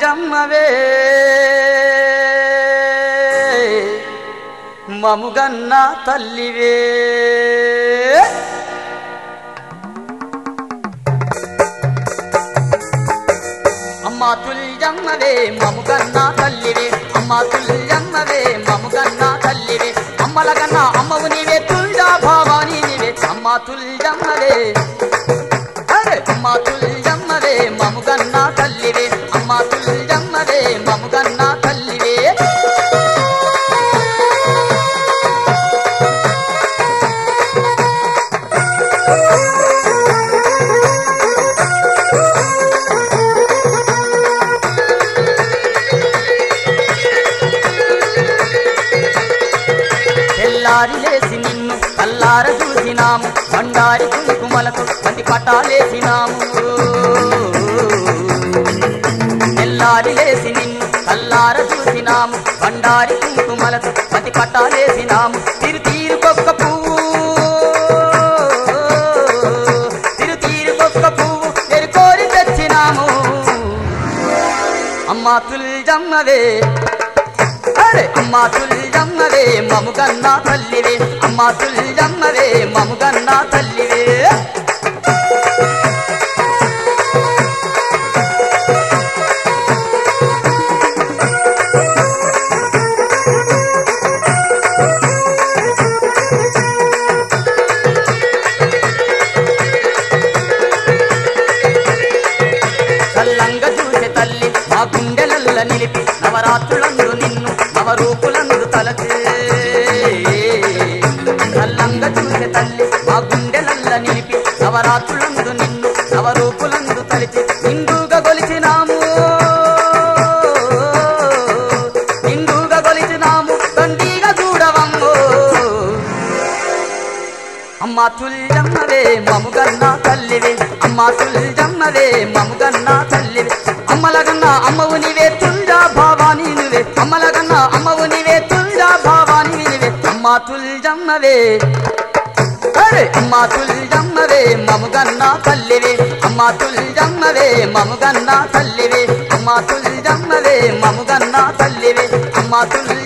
తుల్జమ్మవే మముగన్న తల్లివే అమ్మా తుల్జమ్మవే మముగన్న తల్లివే అమ్మా తుల్జమ్మవే మముగన్న తల్లివే అమ్మల కన్నా అమ్మవు నీవే తుల్జా భావాని నీవే అమ్మా తుల్జమ్మవే అరే అమ్మా తుల్జమ్మవే మముగన్న తల్లివే అమ్మా తుల్జమ్మవే మముగన్న తల్లివే తెల్లారి లేసి నిన్ను కల్లార చూసినాము బండారి కుంకుమలకు పది పటాలేసినాము తెల్లారి లేసి నిన్ను కల్లార చూసినాము బండారి కుంకుమలకు పది పటాలేసినాము తిరు తీరుకొక్క పువ్వు తిరు తీరుకొక్క పువ్వు ఎరుకోరి తెచ్చినాము అమ్మా తుల్జమ్మవే అరే అమ్మా తుల్జమ్మవే మముగన్నా తల్లివే అమ్మా తుల్జమ్మవే మముగన్నా తల్లివే చల్లంగా చూసే తల్లి మా గుండెలల్ల నిలిపి నవరాత్రులందు నిన్ను నవరూపులందు తలచే చల్లంగా చూసే తల్లి మా గుండెలల్ల నిలిపి నవరాత్రులందు నిన్ను నవరూపులందు తలిచి నిండుగా గొలిచినాము నిండుగా గొలిచినాము తండ్రిగా చూడవమ్మో అమ్మా తుల్జమ్మవే మముగన్న తల్లివే అమ్మా తుల్జమ్మవే మముగన్న తల్లివే అమ్మలగన్న అమ్మవు నీవే తుల్జా భావాని నువ్వే అమ్మలగన్న అమ్మవు నీవే తుల్జా భావాని నువ్వే అమ్మా తుల్జమ్మవే అరే అమ్మా తుల్జమ్మవే మముగన్న తల్లివే అమ్మా తుల్జమ్మవే మముగన్న తల్లివే అమ్మా తుల్జమ్మవే మముగన్న తల్లివే అమ్మా తుల్